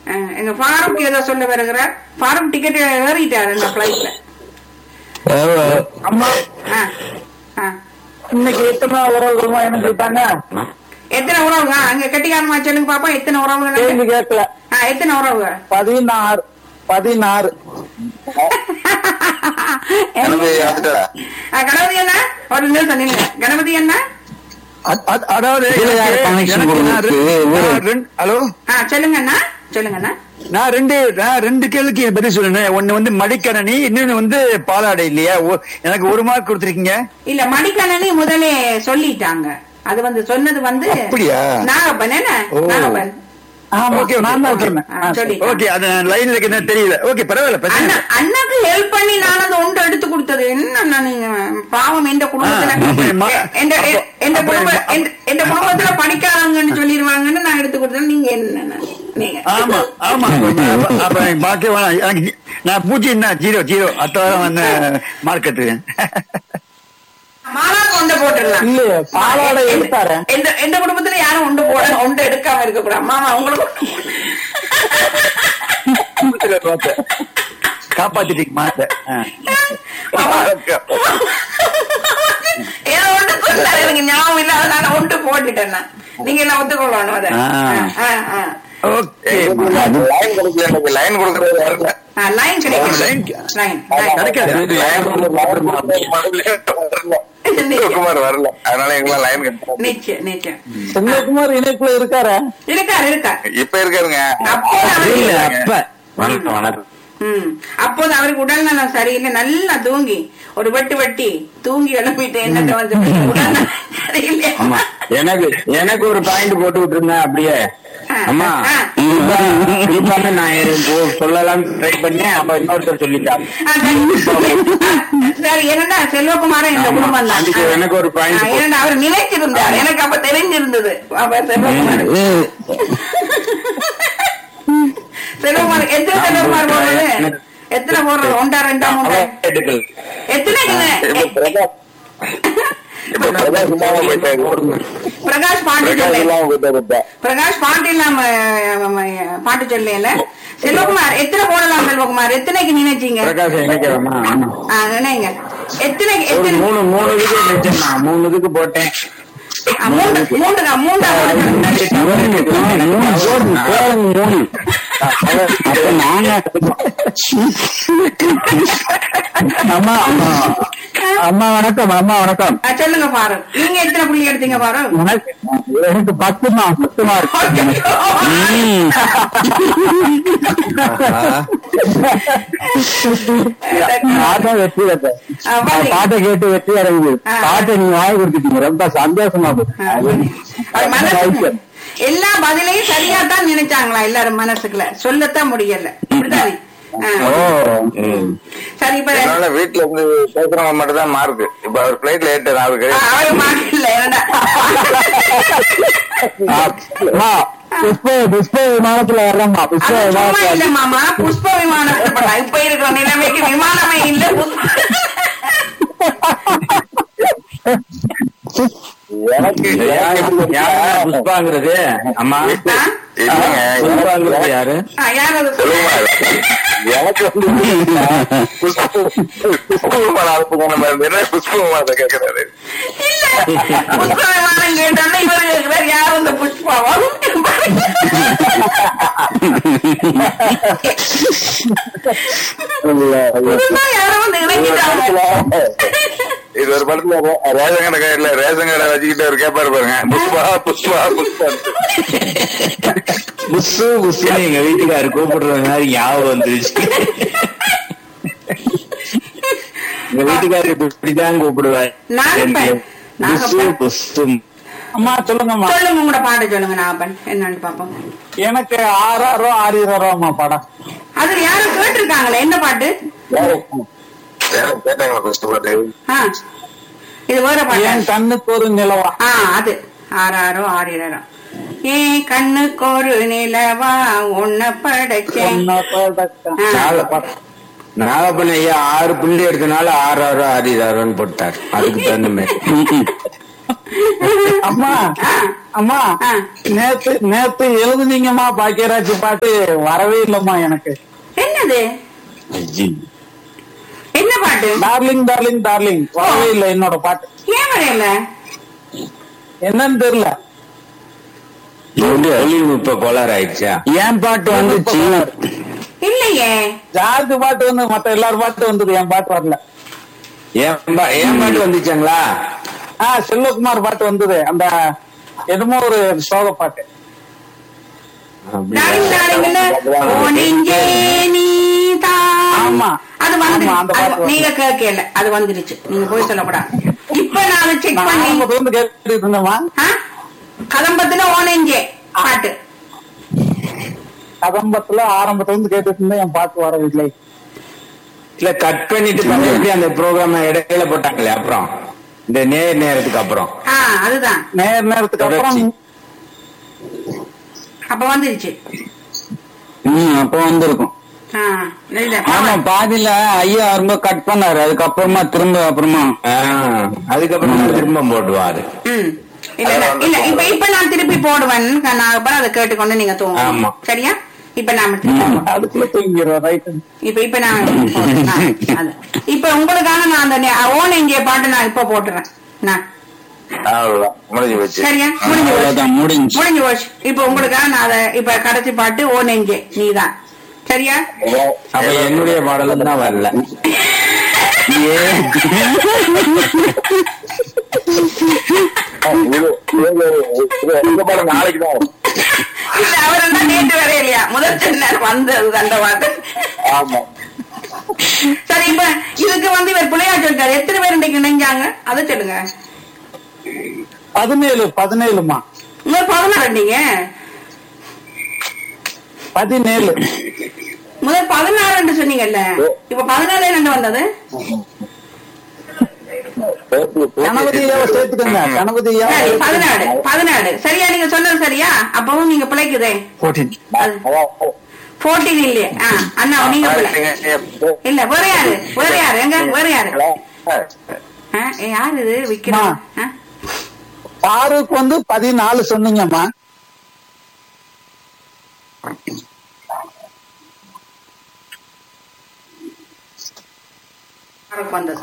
அஹ், எங்க ஃபாரூக் ஏதோ சொல்ல வருகிறார் ஃபாரூக் டிக்கெட் ஏறிட்டாரு இந்த பிளைட்ல அம்மா இன்னைக்கு எத்தனை உறவுகளுமா என்ன சொல்லிட்டாங்க எத்தனை உறவுங்க அங்க கட்டிக்காரமா சொல்லுங்க பாப்போம் எத்தனை உறவுகள் கேள்வி கேட்கல ஆ, எத்தனை உறவுகள் பதினாறு பதினாறு கணபதி வந்துட்டாரா ஆ, கணபதி என்ன ஒரு நிமிஷம் நில்லுங்க கணபதி என்ன அ- அ- அதாவது இதுல யார் connection எனக்கு நான் கொடுக்குறது? ரெண்டு- ஒரு- நான் ரெண்டு- ஹலோ ஆ சொல்லுங்க அண்ணா சொல்லுங்க அண்ணா நான் ரெண்டு நான் ரெண்டு கேள்விக்கு பதில் சொல்லுறேன் ஒண்ணு வந்து மடிக்கணனி இன்னொன்னு வந்து பாலாடை இல்லையா ஒ- எனக்கு ஒரு மார்க் கொடுத்துருக்கீங்க இல்ல மடிக்கணனி முதலே சொல்லிட்டாங்க அது வந்து சொன்னது வந்து அப்படியா? நாகப்பன் என்ன ஓ. நாகப்பன் ஓகே நான் தான் ஆ, சொல்லிட்டேன். ஓகே அது லைன்ல என்ன தெரியல ஓகே பரவாயில்ல பிரச்சனை அண்ணா இல்ல. அண்ணாக்கு ஹெல்ப் பண்ணி நான் அந்த ஒன்று எடுத்து கொடுத்தது என்ன அண்ணா நீங்க பாவம் எந்த குடும்பத்துல ஆ, அப்ப எம்மா- எ- எந்த எ- எந்த அப்ப குடும்ப எம்மா- எந்த- எந்த குடும்பத்துல படிக்காதவங்கன்னு சொல்லிடுவாங்கன்னு நான் எடுத்து கொடுத்தேன் நீங்க என்ன நீங்க ஆமா ஆமா அப்ப- அப்ப பாக்கி வேணாம் எனக்கு நான் பூஜ்ஜி என்ன ஜீரோ ஜீரோ அத்தாரம் வந்து மார்க் எடுத்துக்கேன் மாலா கொண்டு போட்டுடலாம் இல்லையே, பாலாடை எந்த- எடுத்தாரே. எந்த எந்த குடும்பத்துல யாரும் ஒன்று போட ஒன்று எடுக்காம இருக்க கூடாது மாமா உங்களுக்கு காப்பாத்திட்டீங்க மாத்த ஏதோ ஒன்று சொன்னாரு எனக்கு ஞாபகம் இல்ல அதனால ஒன்று போட்டுட்டேன் நான். நீங்க எல்லாம் ஒத்துக்கொள்ளணும் அதை ஆ. ஆ, ஆ, ஓகே லைன் கொடுக்கல எனக்கு லைன் கொடுக்கறது வரல ஆ. லைன் கிடைக்கும் லைன் லைன் கிடைக்காது லைன் வரல குமார் வரல அதனால எங்களாம் லைன் கிடையாது நிச்சயம் நிச்சயம் செல்வகுமார் இணைப்புல இருக்காரா இருக்காரு இருக்கா இப்ப இருக்காருங்க அப்போ இல்ல அவருக்கு- அப்ப வணக்கம் வணக்கம் ம். அப்போது அவருக்கு உடல்நலம் சரியில்லை நல்லா தூங்கி ஒரு வெட்டு வெட்டி தூங்கி எழுப்பிட்டு என்னட்ட வந்து உடல்நலம் சரியில்லை ஆமா எனக்கு எனக்கு ஒரு பாயிண்ட் போட்டு விட்டுருந்தேன் அப்படியே ஆ, அம்மா ஆ. குறிப்பாக நான் எனக்கு சொல்லலாம் ட்ரை பண்ணேன் அப்ப இன்னொருத்தர் சொல்லிட்டாங்க ஆ, சரி. ஆ, சரி என்னடா செல்வகுமாரன் இந்த ஆமா. குடும்பம் தான் அதுக்கு எனக்கு ஒரு point போட்டு. ஏன்னா அவர் நினைச்சிருந்தார் எனக்கு அப்ப தெரிஞ்சிருந்தது அப்ப செல்வகுமார் செல்வகுமார் எத்தனை செல்வகுமார் போடுறது எத்தனை போடுறது ஒன்றா ரெண்டா மூன்றா எடுக்கல எத்தனை இப்ப பிரகாஷ் இல்லாம போயிட்டாரு பிரகாஷ் பாட்டு பிரகாஷ் சொல்ல இல்லாம போயிட்டாரு இப்ப பிரகாஷ் பாட்டு இல்லாம அஹ், அஹ், பாட்டு சொல்லல செல்வகுமார் எத்தனை போடலாம் செல்வகுமார் எத்தனைக்கு நினைச்சீங்க பிரகாஷ் நினைக்கிறேம்மா ஆமா ஆ, நினைங்க எத்தனைக்கு ஒரு எத்தனை மூணு மூணு இதுக்கு நினைச்சேன் நான் மூணு இதுக்கு போட்டேன் ஆ, மூன்று மூன்றுக்கா மூன்றா முன்னாடி தவறு மூணு மூணு அப்ப நாங்க அம்மா அம்மா வணக்கம் அம்மா வணக்கம் ஆ, சொல்லுங்க பாரு நீங்க எத்தனை புள்ளி எடுத்தீங்க பாரு எனக்கு எனக்கு பத்துமா பத்துமா இருக்கு பாட்டை வெற்றி ஆ, பாத்தீங்க. பாட்டை கேட்டு வெற்றி அடைஞ்சு ஆ. பாட்டை நீங்க வாங்கி கொடுத்துட்டீங்க ரொம்ப சந்தோஷமா போச்சு. அது மனசுக்கு எல்லா பதிலையும் சரியா தான் நினைச்சாங்களா எல்லாரும் மனசுக்குள்ள சொல்லத்தான் முடியல அப்படித்தானே ஆ. ஓ சரி இப்ப அதனால வீட்டுல இருந்து பேசுறவங்க மட்டும் தான் மார்க் இப்ப அவர் பிளைட்ல ஏற்றாரு அவருக்கு ஆ, அவரு மார்க் இல்ல என்னடா அம்மா, புஷ்ப புஷ்ப விமானத்துல வர்றோம்மா புஷ்ப அது சும்மா இல்ல விமானத்துல மாமா புஷ்ப விமானத்தை பண்ணா இப்ப இருக்கிற நிலைமைக்கு விமானமே இல்ல எனக்கு யாரு புஷ்பாங்கிறது அம்மா ஆ? இல்லைங்க புஷ்பாங்கிறது யாரு ஆ, யார் அது சொல்லுங்க எனக்கு வந்து புஷ்பகுமார் அனுப்புங்க நம்ம என்ன புஷ்பகுமார் கேட்கிறாரு இல்ல புஷ்ப விமானம் கேட்டோன்னா இவரு கேட்கிறார் யார் அந்த புஷ்பாவா புதுசா யாரோ வந்து இறங்கிட்டாங்க இது ஒரு படத்துல ரே- ரேஷன் கடை இல்ல ரேஷன் கடை வச்சுக்கிட்டு ஒரு கேப்பாரு பாருங்க புஷ்பா புஷ்பா புஷ்பா புஷு புஷுன்னு எங்க வீட்டுக்காரு கூப்பிடுற மாதிரி ஞாபகம் வந்துருச்சு எங்க வீட்டுக்காரு இப்படிதான் கூப்பிடுவார் நாகப்பன். புஷு நாகப்பன். புஷு அம்மா சொல்லுங்கம்மா சொல்லுங்க உங்களோட பாட்டு சொல்லுங்க நாகப்பன் என்னன்னு பாப்போம் எனக்கு ஆறாயிரம் ரூபா ஆறாயிரம்மா படம் அது யாரும் கேட்டிருக்காங்களே என்ன பாட்டு கேட்டாங்களா ஃபர்ஸ்ட் பாட்டு ஆ இது வேற பாட்டு என் கண்ணுக்கு ஒரு நிலவா ஆ அது ஆறாரோ ஆறிரோ ஏன் கண்ணுக்கு ஒரு நிலவா உன்னை படைச்சேன் ஒன்ன படக்க. ஆ. நாக- நாகப்பன் ஐயா ஆறு புள்ளி எடுத்தனால ஆறு ஆறு ஆறு ஆறுன்னு போட்டார் அதுக்கு தகுந்த மாதிரி அம்மா ஆ. அம்மா ஆ. நேத்து நேத்து எழுதுனீங்கம்மா பாக்கியராஜ் பாட்டு வரவே இல்லம்மா எனக்கு என்னது என்ன பாட்டு டார்லிங் டார்லிங் டார்லிங் வரவே இல்லை என்னோட பாட்டு ஏன் வரையல என்னன்னு தெரியல இது வந்து தொழில்நுட்ப கோளாறு ஆயிடுச்சா என் பாட்டு வந்துச்சு இல்லையே ஜார்ஜ் பாட்டு வந்து மத்த எல்லாரும் பாட்டு வந்தது என் பாட்டு வரல ஏன் பா- ஏன் பாட்டு வந்துச்சாங்களா ஆ செல்வகுமார் பாட்டு வந்தது அந்த என்னமோ ஒரு சோக பாட்டு அப்படியா? டார்லிங் டார்லிங்ல ஓ நெஞ்சே நீதான். ஆமா. அது வந்து ஆமா, அந்த பாட்டு அது நீங்க கேட்கல அது வந்துருச்சு நீங்க போய் சொல்லக்கூடாது இப்ப நான் அதை செக் நான் பண்ணி ஆரம்பத்துல இருந்து கேட்டுட்டு இருந்தேம்மா ஆ? கதம்பத்துல ஓ நெஞ்சே பாட்டு கதம்பத்துல ஆரம்பத்துல இருந்து கேட்டுட்டு இருந்தேன் என் பாட்டு வரவில்லை இல்ல கட் பண்ணிட்டு மறுபடியும் அந்த ப்ரோக்ராம் இடையில போட்டாங்களே அப்புறம் இந்த நேர் நேரத்துக்கு அப்புறம் ஆ அதுதான் நேர நேரத்துக்கு அப்புறம் தொடர்ச்சி. அப்ப வந்துருச்சு ம் அப்ப வந்திருக்கும் ஆ, இல்ல. ஆமா பாதியில ஐயா ரொம்ப கட் பண்ணாரு அதுக்கப்புறமா திரும்ப அப்புறமா ஆ, அதுக்கப்புறம் தான் திரும்ப போட்டுவாரு ம். இல்ல இல்ல, இல்ல இப்ப இப்ப நான் திருப்பி போடுவேன் நான் அப்புறம் அதை கேட்டுக்கொண்டு நீங்க ஆமா. தூங்க சரியா இப்ப நாம திருப்பி போடுவோம். அதுக்குள்ள தூங்கிடுவோம் ரைட்டு இப்ப இப்ப நான் போடுறேன். ஆ, அது. இப்ப உங்களுக்காக நான் அந்த நே- ஓன் இங்கே பாட்டு நான் இப்ப போட்டுறேன் நான் அவ்வளவுதான் முடிஞ்சு போச்சு சரியா முடிஞ்சு போச்சு அவ்வளவுதான் முடிஞ்சு முடிஞ்சு போச்சு இப்ப உங்களுக்காக நான் அதை இப்ப கடைசி பாட்டு ஓ நெஞ்சே நீதான் சரியா அப்ப என்னுடைய பாடலும் தான் வரல இது இது- இது எங்க பாடம் நாளைக்கு தான் வரும். இல்ல அவரெல்லாம் நேற்று வர இல்லையா முதல் சொன்னார் வந்தது அந்த பாட்டு ஆமா சரி இப்ப இதுக்கு வந்து இவர் பிள்ளையா சொல்லிட்டாரு எத்தனை பேர் இன்னைக்கு இணைஞ்சாங்க அதை சொல்லுங்க பதினேழு பதினேழுமா உங்க பதினாறு நீங்க பதினேழு முதல் பதினாறுன்னு சொன்னீங்கல்ல இப்ப பதினாலு ரெண்டு வந்தது பேசி பேசி கணபதியாவை சேர்த்துக்கங்க கணபதியாவை சரி பதினாறு பதினாறு சரியா நீங்க சொன்னது சரியா அப்பவும் நீங்க பிழைக்குதே போட்டின் அது போர்டீன் இல்லையே ஆ, அண்ணா நீங்க பிள்ளை இல்ல வேற யாரு வேற யாரு எங்க வேற யாரு ஆ, ஏ, யாரு இது விக்ரம் ஆ? பாருக்கு வந்து பதினாலு சொன்னீங்கம்மா ஃபாரூக் வந்தது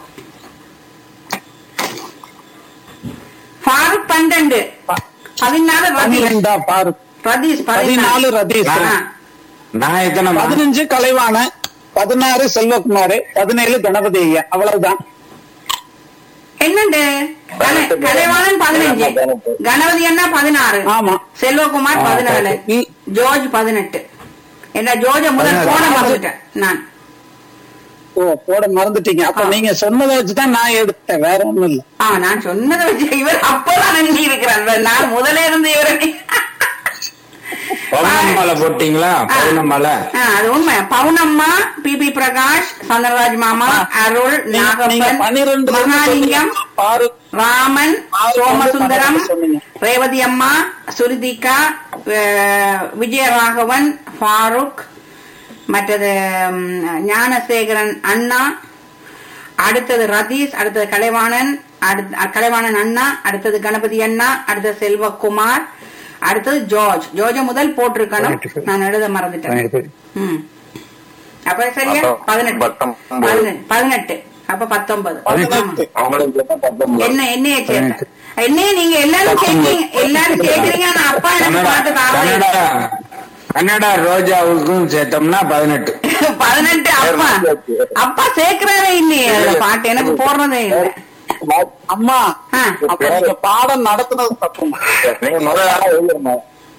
ஃபாரூக் பன்னெண்டு பதினாலு ரதீஷ் பன்னிரெண்டா பாரு ரதீஷ் பதினாலு ரதீஷ். ஆ. நான் எத்தனை பதினஞ்சு கலைவான பதினாறு செல்வகுமார் பதினேழு கணபதி ஐயா அவ்வளவுதான் என்னண்டு கலை- கலைவாணன் பதினஞ்சு கணபதி அண்ணா பதினாறு ஆமா. செல்வகுமார் பதினாலு இ- ஜோர்ஜ் பதினெட்டு என்ன ஜோர்ஜ முதல் போன மறந்துட்டேன் நான் ஓ போட மறந்துட்டீங்க அப்ப ஆ. நீங்க சொன்னதை வச்சுதான் நான் எடுத்தேன் வேற ஒண்ணும் இல்ல ஆ நான் சொன்னதை வச்சு இவர் அப்பதான் எண்ணி இருக்கிறார் நான் முதல்ல இருந்து இவரை பௌர்ணமாலை போட்டீங்களா பௌர்ணமாலை ஆ, அது உண்மை பவுனம்மா பி பி பிரகாஷ் சந்திரராஜ் மாமா அருள் நீங்க- நீங்க நாகப்பன் பன்னிரெண்டு மகாலிங்கம் பாரு ராமன் ஆறு சோமசுந்தரம் வந்து சொன்னீங்க. ரேவதி அம்மா சுருதிகா அஹ், விஜயராகவன் ஃபாரூக் மற்றது ம், ஞானசேகரன் அண்ணா அடுத்தது ரதீஷ் அடுத்தது கலைவாணன் அடுத்த கலைவாணன் அண்ணா அடுத்தது கணபதி அண்ணா அடுத்தது செல்வகுமார் அடுத்தது ஜார்ஜ் ஜார்ஜ முதல் போட்டிருக்கணும் நான் எழுத மறந்துட்டேன் ம் அப்ப சரியா அப்ப பதினெட்டு பத்தொன்பது. பதினெட்டு பதினெட்டு அப்ப பத்தொன்பது பதினெட்டு. ஆமா. அவங்களுக்கு பத்தொன்பது என்ன என்னைய சேர்த்த என்னைய நீங்க எல்லாரும் கேட்கறீங்க எல்லாரும் கேக்குறீங்க ஆனா அப்பா எனக்கு கன்னடா பாட்டு தாவே கன்னடா கன்னடா ரோஜாவுக்கும் சேர்த்தோம்னா பதினெட்டு பதினெட்டு அப்பா அப்பா சேர்க்கிறாரே இல்லையே அதுல பாட்டு எனக்கு போடுறதே இல்லை அம்மா ஆ. அப்ப நீங்க பாடம் நடத்துனது தப்புமா நீங்க முதல் ஆளா எழுதுறீங்க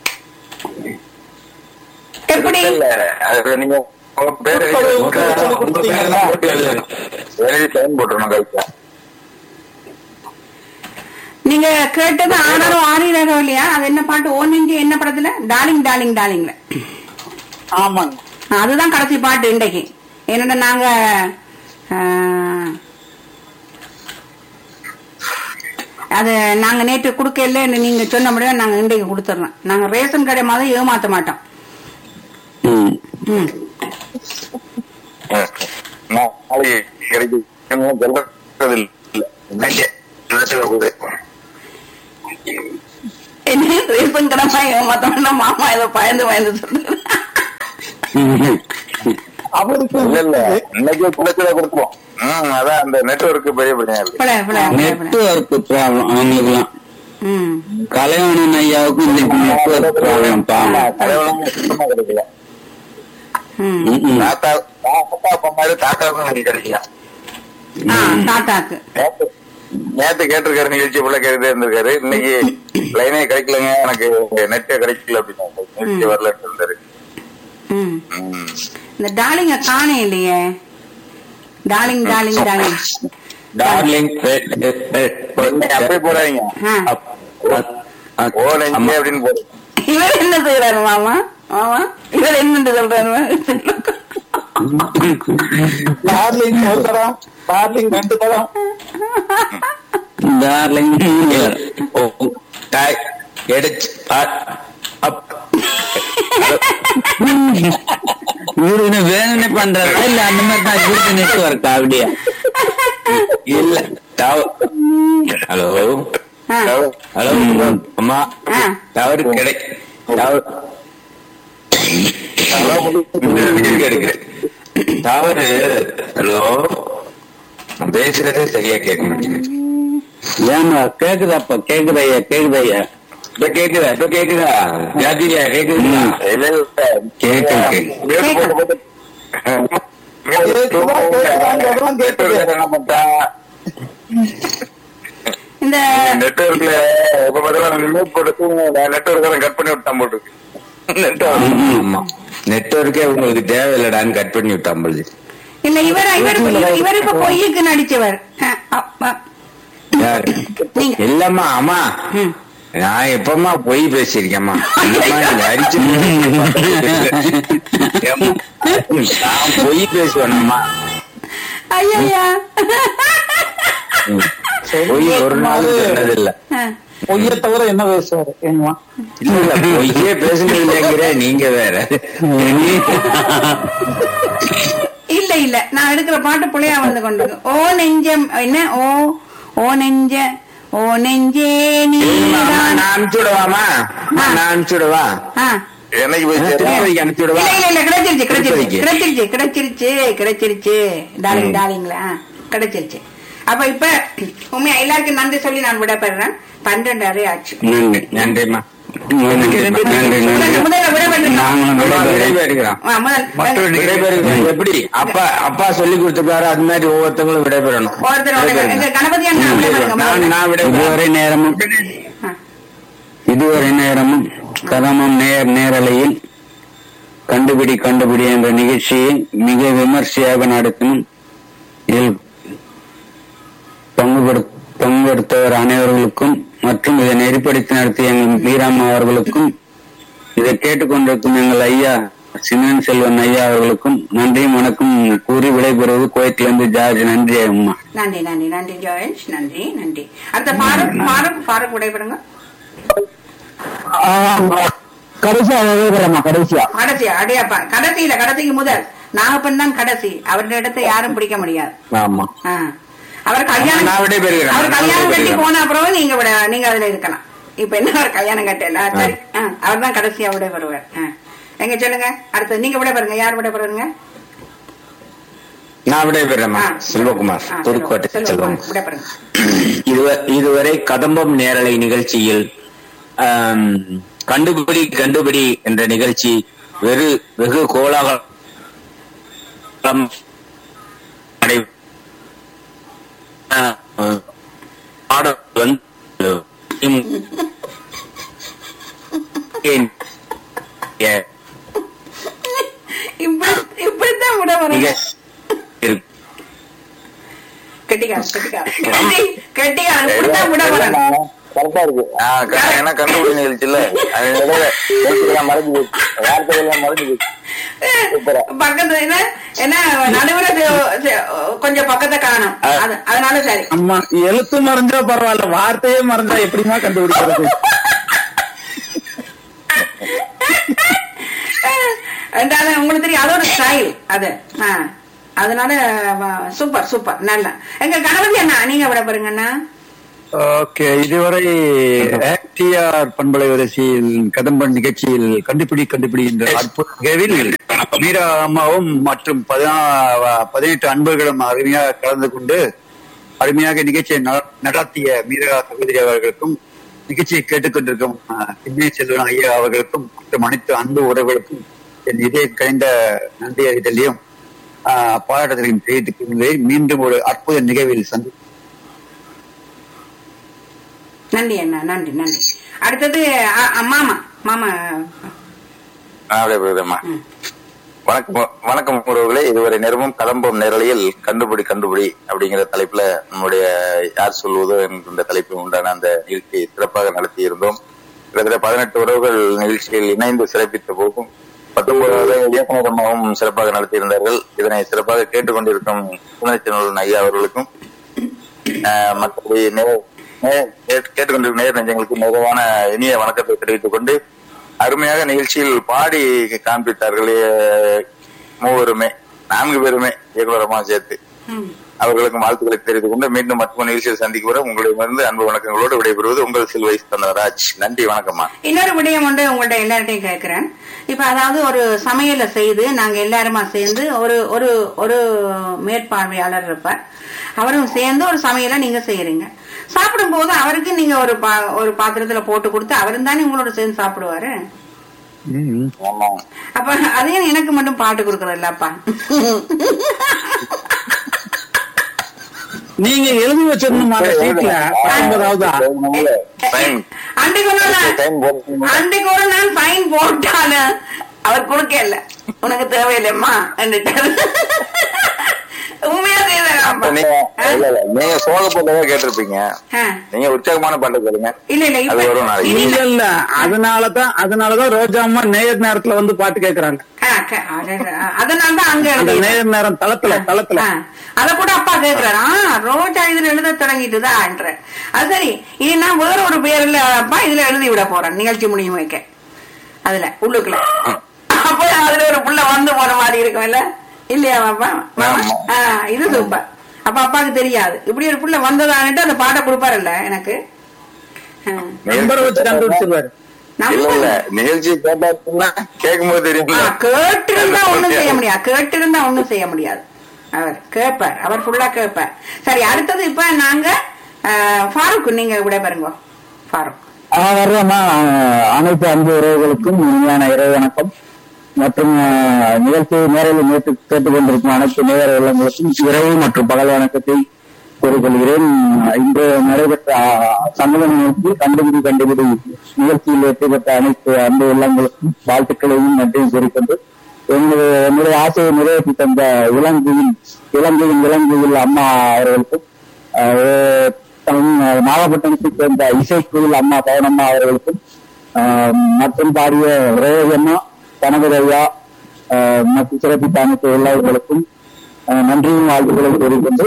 எப்படி இல்ல அது நீங்க உங்க பேரு முப்பது உங்க சொல்லி உங்க பேரை கொடுத்தீங்களா? தான் போட்டு எழுதணும் எழுதி சைன் போட்டுருணும் கைக்கு நீங்க கேட்டது ஆனாலும் ஆறினாரோ இல்லையா அது என்ன பாட்டு ஓனிங்க என்ன படத்துல டார்லிங் டார்லிங் டார்லிங்ல ஆமாங்க அதுதான் கடைசி பாட்டு இன்றைக்கு என்னடா நாங்க ஆ, அது நாங்க நேற்று கொடுக்கல நீங்க சொன்ன முடியும் நாங்க இன்றைக்கு கொடுத்துறோம் நாங்க ரேஷன் கடை மாதிரி ஏமாத்த மாட்டோம் ம் ம். நாளைக்கு கிடைக்கும் சொல்றது இல்ல இன்னைக்கு நினைச்சு போகுது. அதான் மாமா ஏதோ பயந்து பயந்து சொல்றது அவருக்கு இல்ல இல்ல இன்னைக்கு குளத்துல கொடுப்போம் ம் அதான் அந்த நெட்வொர்க் பெரிய பிரச்சனை இருக்கு பிள்ளை, பிள்ளை, பிள்ளை, பிள்ளை. நெட்வொர்க் ப்ராப்ளம் அவங்களுக்குலாம் ம். கலைவாணன் ஐயாவுக்கும் இன்னைக்கு நெட்வொர்க் ப்ராப்ளம் பாவம் கடவுளும் சுத்தமா கிடைக்கல ம். ம், ம். தாத்தா தாத்தா பண்ணாரு தாத்தாவுக்கும் எனக்கு கிடைக்கல ஆ, தாத்தாக்கு நேத்து நேத்து கேட்டிருக்காரு நிகழ்ச்சி ஃபுல்லா கேட்டுட்டே இருந்திருக்காரு இன்னைக்கு லைனே கிடைக்கலங்க எனக்கு நெட்டே கிடைக்கல அப்படின்னு நிகழ்ச்சி வரலன்னு இருந்தாரு ம். ம். இந்த டார்லிங்க காணே இல்லையே டார்லிங் டார்லிங் டார்லிங் டார்லிங் நீங்க அப்படியே போறாதீங்க ஆ. ஓ நெஞ்சே அப்படின்னு போறீங்க இவர் என்ன செய்யறாரு மாமா மாமா இவர் என்னன்னு சொல்றாரு டார்லிங் ஒரு தரம் டார்லிங் ரெண்டு தரம் டார்லிங் எடுச்சு இவரு என்ன வேணும்னே பண்றாரா இல்ல அந்த மாதிரி தான் இவருக்கு நெட்வொர்க் அப்படியா இல்ல ஹலோ ஆ. ஹலோ அம்மா ஆ. டவர் கிடை டவர் எடுக்கிறேன் டவர் ஹலோ பேசுறதே சரியா கேட்க மாட்டேங்குது ஏமா கேக்குதாப்பா கேக்குதையா கேக்குதையா இப்ப கேக்குதா இப்ப கேக்குதா ஜாதியா கேக்குதுங்களா இல்ல, இல்ல. கேக்கு மியூட் போட்டு போட்டு. கேக்குதா, கேக்குதான்னு எல்லாம் கேக்குது. என்ன பண்றா? இந்த நெட்வொர்க்ல எப்ப பார்த்தாலும் மியூட் போட்டு நெட்வொர்க் கட் பண்ணி விட்டான் போட்டுருக்கு நெட்வொர்க் ஆமா நெட்வொர்க்கே உங்களுக்கு தேவையில்லடான்னு கட் பண்ணி விட்டான் பொழுது இல்ல இவர் இவர் இவர் இவர் இப்ப பொய்யுக்கு நடிச்சவர் ஆ, அப்பா. யாரு நீங்க இல்லம்மா அம்மா ம். நான் எப்பமா பொய் பேசியிருக்கேம்மா இல்லம்மா, நீங்க அடிச்சு ஏம்மா, நான் பொய் பேசுவேனம்மா ஐயா பொய் ஒரு நாள் சொன்னதில்லை பொய்ய தவிர என்ன பேசுவாரு என்னவா இல்ல இல்ல பொய்யே பேசுனீங்களேங்கிற நீங்க வேற இல்ல இல்ல நான் எடுக்கிற பாட்டு புள்ளையா வந்து கொண்டு ஓ நெஞ்சம் என்ன ஓ ஓ நெஞ்ச ஓ நெஞ்சே சரிம்மா, அம்மா, நீதான் நான் அனுப்பிச்சுடவாமா நான் அனுப்பிச்சுடவா ஆ. என்னைக்கு போய் சேரும்? திருப்பதிக்கு அனுப்பிச்சுடவா இல்ல இல்ல இல்ல கிடைச்சிருச்சு கிடைச்சிருச்சு திருப்பதிக்கு. கிடைச்சிருச்சு கிடைச்சிருச்சு கிடைச்சிருச்சு டார்லிங் டார்லிங்ல ஆ, கிடைச்சிருச்சு அப்ப இப்ப உண்மையா எல்லாருக்கும் நன்றி சொல்லி நான் விடப்படுறேன் பன்னெண்டாவே ஆச்சு நன்றி நன்றிம்மா நன்றி நன்றி நன்றி முதல்ல விடப்படுறேன் நாங்களும் விடை- விடைபெறுகிறோம் ஆ, முதல் முதல் விடைபெறுகிறோம் எப்படி அப்பா அப்பா சொல்லி கொடுத்துருக்காரு அது மாதிரி ஒவ்வொருத்தங்களும் விடைபெறணும் ஒருத்தரோட எங்க கணபதி அண்ணா விடைபெறுங்க நான் முதல்ல. நான் விடை இதுவரை நேரமும் ஆ. இதுவரை நேரமும் கதமம் நேர் நேரலையில் கண்டுபிடி கண்டுபிடி என்ற நிகழ்ச்சியை மிக விமர்சையாக நடத்தினும் இதில் பங்கு பெறு- பங்கெடுத்தவர் அனைவர்களுக்கும் மற்றும் இதை நெறிப்படுத்தி நடத்திய எங்கள் மீராம்மா அவர்களுக்கும் இதை கேட்டுக்கொண்டிருக்கும் எங்கள் ஐயா சின்னன் செல்வன் ஐயா அவர்களுக்கும் நன்றியும் வணக்கம் கூறி விடைபெறுவது குவைத்திலிருந்து ஜார்ஜ் நன்றி அம்மா நன்றி நன்றி நன்றி ஜோயல் நன்றி நன்றி அடுத்த ஃபாரூக் ஃபாரூக் ஃபாரூக் விடைபெறுங்க கடைசியா விடைபெறமா கடைசியா கடைசியா அடையாப்பா கடைசியில கடைசிக்கு முதல் நாகப்பன் தான் கடைசி அவருடைய இடத்தை யாரும் பிடிக்க முடியாது ஆமா ஆ. அவர் கல்யாணம் நான் விடைபெறுகிறேன். அவர் நான் கல்யாணம் கட்டி விடைபெறுகிறேன். போன அப்புறம் நீங்க விட நீங்க அதுல இருக்கலாம் இப்ப என்ன அவர் கல்யாணம் கட்டல சரி அவர் தான் கடைசியா விடைபெறுவார் ஆ. எங்க சொல்லுங்க அடுத்து நீங்க விடைபெறுங்க யார் விடைபெறுங்க நான் விடைபெறேம்மா ஆ. செல்வகுமார் ஆ, புதுக்கோட்டை செல்வம். செல்வம் விடைபெறுங்க இதுவ- இதுவரை கதம்பம் நேரலை நிகழ்ச்சியில் ஆம், கண்டுபிடி கண்டுபிடி என்ற நிகழ்ச்சி வெறு வெகு கோலாகலம் நடை- ஆ, பாடல் வந்து இம்- ஏன், ஏ, இப்படி இப்படித்தான் விட மிக வரீங்க இருக்கு. கெட்டிக்கார கெட்டிக்கார கெட்டி- கெட்டிக்கார இப்படித்தான் விட வரணும் கரெக்டா இருக்கு ஆ, க- ஏன்னா கண்டுபிடி நிகழ்ச்சி இல்ல அது இடையில எழுத்துக்கெல்லாம் மறைஞ்சு போச்சு வார்த்தைகள்லாம் மறைஞ்சு போச்சு சூப்பரா. பக்கத்துல என்ன என்ன நடுவுல செ- செ- கொஞ்சம் பக்கத்தை காணும் அது அதனால சரி அம்மா எழுத்து மறைஞ்சா பரவாயில்ல வார்த்தையே மறைஞ்சா எப்படிமா கண்டுபிடிக்கிறது ரெண்டாவது உங்களுக்கு தெரியும் அது ஒரு ஸ்டைல் அது ஆ. அதனால வ- சூப்பர் சூப்பர் நல்லா எங்க கணபதி அண்ணா நீங்க விட பாருங்க அண்ணா ஓகே இதுவரை டிஆர் பண்பலை வரிசையில் கதம்பன் நிகழ்ச்சியில் கண்டுபிடி கண்டுபிடி என்ற அற்புத நிகழ்வில் மீரா அம்மாவும் மற்றும் பதினா- பதினெட்டு அன்பர்களும் அருமையாக கலந்து கொண்டு அருமையாக நிகழ்ச்சியை நட- நடத்திய மீரா சகோதரி அவர்களுக்கும் நிகழ்ச்சியை கேட்டுக்கொண்டிருக்கும் அஹ், பின்னே செல்வன் ஐயா அவர்களுக்கும் மற்றும் அனைத்து அன்பு உறவுகளுக்கும் என் இதய கழிந்த நன்றி அறிதலையும் அஹ், பாராட்டுதலையும் தெரிவித்துக் கொள்கிறேன் மீண்டும் ஒரு அற்புத நிகழ்வில் சந்தி நன்றி அண்ணா நன்றி நன்றி அடுத்தது அ- அ- மாமா மாமா ஆ, அப்படியே போகுதம்மா ம். வணக்கம் வணக்கம் உறவுகளே இதுவரை நேரமும் கலம்பம் நேரலையில் கண்டுபிடி கண்டுபிடி அப்படிங்கிற தலைப்புல நம்முடைய யார் சொல்வதோ என்கின்ற தலைப்பில் உண்டான அந்த நிகழ்ச்சியை சிறப்பாக நடத்தி இருந்தோம் கிட்டத்தட்ட பதினெட்டு உறவுகள் நிகழ்ச்சியில் இணைந்து சிறப்பித்த போதும் பத்தொன்பதாவது இயக்குநரமாகவும் சிறப்பாக நடத்தியிருந்தார்கள் இதனை சிறப்பாக கேட்டுக்கொண்டிருக்கும் புனர்ச்செல்வன் ஐயா அவர்களுக்கும் ஆஹ், மற்றபடி நே- நே- கேட்டு- கேட்டுக்கொண்டிருக்கும் நேர் நெஞ்சங்களுக்கு நிறைவான இனிய வணக்கத்தை தெரிவித்துக் கொண்டு அருமையாக நிகழ்ச்சியில் பாடி காண்பித்தார்களே மூவருமே நான்கு பேருமே இயக்குநரமா சேர்த்து ம். அவர்களுக்கும் வாழ்த்துக்களை தெரிவித்துக் கொண்டு மீண்டும் மற்றொரு நிகழ்ச்சியில் சந்திக்கும் வரை உங்களிடமிருந்து அன்பு வணக்கங்களோடு விடைபெறுவது உங்கள் சில்வை தந்தராஜ் நன்றி வணக்கம்மா இன்னொரு விடயம் வந்து உங்கள்ட்ட எல்லார்ட்டையும் கேட்கிறேன் இப்ப அதாவது ஒரு சமையலை செய்து நாங்க எல்லாருமா சேர்ந்து ஒரு ஒரு ஒரு மேற்பார்வையாளர் இருப்பார் அவரும் சேர்ந்து ஒரு சமையலை நீங்க செய்யறீங்க சாப்பிடும் போது அவருக்கு நீங்க ஒரு பா- ஒரு பாத்திரத்துல போட்டு கொடுத்து அவரும் தானே உங்களோட சேர்ந்து சாப்பிடுவாரு ம். ஆமா அப்ப அதையும் எனக்கு மட்டும் பாட்டு கொடுக்கறதில்லப்பா நீங்க எழுதி வச்சிருந்தோம் அந்த சீட்ல பத்தொன்பதாவதா Fine. அன்றைக்கு ஒரு நாள் Time போடுறீங்க. அன்றைக்கு ஒரு நாள் ஃபைன் போட்டாலும் அவர் கொடுக்கல உனக்கு தேவையில்லைம்மா என்றுட்டாரு. உண்மையா செய்தாராம்ப்பா. நீங்க இல்ல, இல்ல, நீங்க சோக பாட்டதான் கேட்டிருப்பீங்க ஆ. நீங்க உற்சாகமான பாட்டு கேளுங்க இல்ல இல்ல அது இப்ப வரும் நாளைக்கு. இனி இல்ல நான்- இல்ல அதனாலதான் அதனாலதான் ரோஜா அம்மா நேர் நேரத்துல வந்து பாட்டு கேக்குறாங்க ஆ, க- அட- அதனால தான் அங்க அந்த எழுதி நேர் நேரம் தளத்துல தளத்துல அத கூட அப்பா கேக்குறாரு ஆ ரோஜா இதுல எழுத தொடங்கிட்டுதான்ற அது சரி இனி நான் வேற ஒரு பேர்ல அப்பா இதுல எழுதி விட போறேன் நிகழ்ச்சி முடியும் வைக்க அதுல உள்ளுக்குள்ள அப்ப அதுல ஒரு புள்ள வந்து போன மாதிரி இருக்கும்ல இல்லையா பாப்பா ஆமா. ஆ, இது சூப்பர் அப்ப அப்பாவுக்கு தெரியாது இப்படி ஒரு புள்ள வந்ததான்ட்டு அந்த பாட்டை கொடுப்பாருல்ல எனக்கு ஆ. நம்பரை வச்சு கண்டுபிடிச்சிருவாரு நம்ம- இல்ல இல்ல நிகழ்ச்சி கேட்டா கேட்கும் போது தெரியும் ஆ, கேட்டிருந்தா ஒண்ணும் செய்ய முடியாது கேட்டிருந்தா ஒண்ணும் செய்ய முடியாது அவர் கேட்பார் அவர் ஃபுல்லா கேட்பார் சரி அடுத்தது இப்ப நாங்க ஆ, ஃபாரூக் நீங்க விட பாருங்க ஃபாரூக் ஆஹ் வர்றேம்மா ஆஹ் அனைத்து அன்பு உறவுகளுக்கும் இனிமையான இரவு வணக்கம் மற்றும் ஆஹ், நிகழ்ச்சியை நேரில் நேற்று கேட்டுக்கொண்டிருக்கும் அனைத்து நேர உள்ளங்களுக்கும் இரவு மற்றும் பகல் வணக்கத்தை கூறிக்கொள்கிறேன் இன்று நடைபெற்ற ஆஹ், சமூக நிகழ்ச்சி கண்டுபிடி கண்டுபிடி நிகழ்ச்சியில் வெற்றி பெற்ற அனைத்து அன்பு உள்ளங்களுக்கும் வாழ்த்துக்களையும் நன்றியும் கூறிக்கொண்டு என்னுடைய என்னுடைய ஆசையை நிறைவேற்றி தந்த இலங்கையில் இலங்கையின் இலங்கையில் அம்மா அவர்களுக்கும் ஆஹ், தம்- நாகப்பட்டினத்தைச் சேர்ந்த இசைக்குழுவில் அம்மா பவனம்மா அவர்களுக்கும் ஆஹ், மற்றும் பாடிய ரோஹியம்மா கனகரையா மற்றும் சிறப்பித்த அனைத்து உள்ளவர்களுக்கும் ஆஹ், நன்றியும் வாழ்த்துக்களை கூறிக்கொண்டு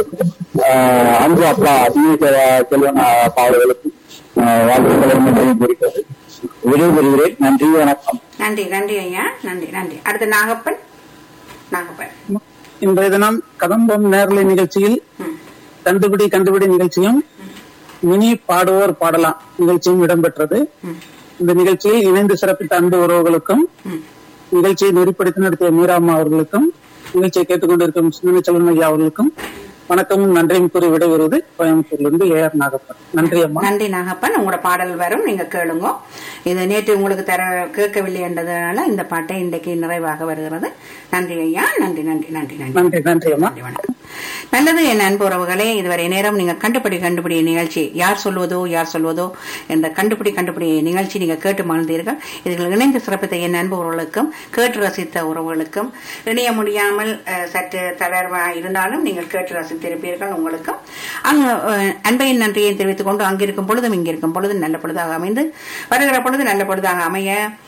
ஆஹ், அன்பு அப்பா சிவ செல்வன் அப்பா அவர்களுக்கும் ஆஹ், வாழ்த்துக்களை நன்றியும் கூறிக்கொண்டு விடைபெறுகிறேன் நன்றி வணக்கம் நன்றி நன்றி ஐயா நன்றி நன்றி அடுத்து நாகப்பன் நாகப்பன் இன்றைய தினம் கதம்பம் நேரலை நிகழ்ச்சியில் ம். கண்டுபிடி கண்டுபிடி நிகழ்ச்சியும் மினி பாடுவோர் பாடலாம் நிகழ்ச்சியும் இடம்பெற்றது ம். இந்த நிகழ்ச்சியில் இணைந்து சிறப்பித்த அன்பு உறவுகளுக்கும் ம். நிகழ்ச்சியை நெறிப்படுத்தி நடத்திய மீராம்மா அவர்களுக்கும் நிகழ்ச்சியை கேட்டுக்கொண்டிருக்கும் சிந்தனை செல்வன் ஐயா அவர்களுக்கும் வணக்கமும் நன்றியும் கூறி விடைபெறுவது கோயம்புத்தூரிலிருந்து ஏ ஆர் நாகப்பன் நன்றி அம்மா நன்றி நாகப்பன் உங்களோட பாடல் வரும் நீங்க கேளுங்க இது நேற்று உங்களுக்கு தர கேட்கவில்லை என்றதுனால இந்த பாட்டை இன்றைக்கு நிறைவாக வருகிறது நன்றி ஐயா நன்றி நன்றி நன்றி நன்றி நன்றி நன்றி அம்மா நன்றி, வணக்கம். நல்லது என் அன்பு உறவுகளே இதுவரை நேரம் நீங்க கண்டுபிடி கண்டுபிடி நிகழ்ச்சி யார் சொல்வதோ யார் சொல்வதோ என்ற கண்டுபிடி கண்டுபிடி நிகழ்ச்சி நீங்க கேட்டு மகிழ்ந்தீர்கள் இதில் இணைந்து சிறப்பித்த என் அன்பு உறவுகளுக்கும் கேட்டு ரசித்த உறவுகளுக்கும் இணைய முடியாமல் அஹ், சற்று தளர்வா இருந்தாலும் நீங்கள் கேட்டு ரசித்திருப்பீர்கள் உங்களுக்கும் அங்கு அஹ், அன்பையின் நன்றியை தெரிவித்துக் கொண்டு அங்கிருக்கும் பொழுதும் இங்கிருக்கும் பொழுதும் நல்ல பொழுதாக அமைந்து வருகிற பொழுது நல்ல பொழுதாக அமைய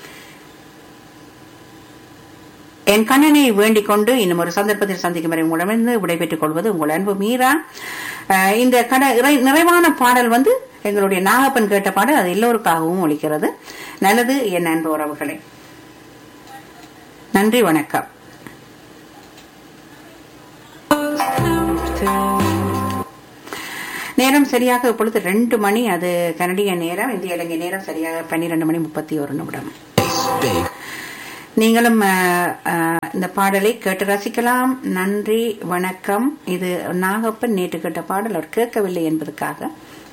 என் கண்ணனை வேண்டிக் கொண்டு இன்னும் ஒரு சந்தர்ப்பத்தில் சந்திக்கும் வரை உங்களிடமிருந்து விடைபெற்றுக் கொள்வது உங்கள் அன்பு மீரா அஹ் இந்த கட இறை- நிறைவான பாடல் வந்து எங்களுடைய நாகப்பன் கேட்ட பாடல் அது எல்லோருக்காகவும் ஒலிக்கிறது நல்லது என் அன்பு உறவுகளே நன்றி வணக்கம் நேரம் சரியாக இப்பொழுது ரெண்டு மணி அது கனடிய நேரம் இந்திய இலங்கை நேரம் சரியாக பன்னிரண்டு மணி முப்பத்தி ஒரு நிமிடம் நீங்களும் அஹ், அஹ், இந்த பாடலை கேட்டு ரசிக்கலாம் நன்றி வணக்கம் இது நாகப்பன் நேற்று கேட்ட பாடல் அவர் கேட்கவில்லை என்பதற்காக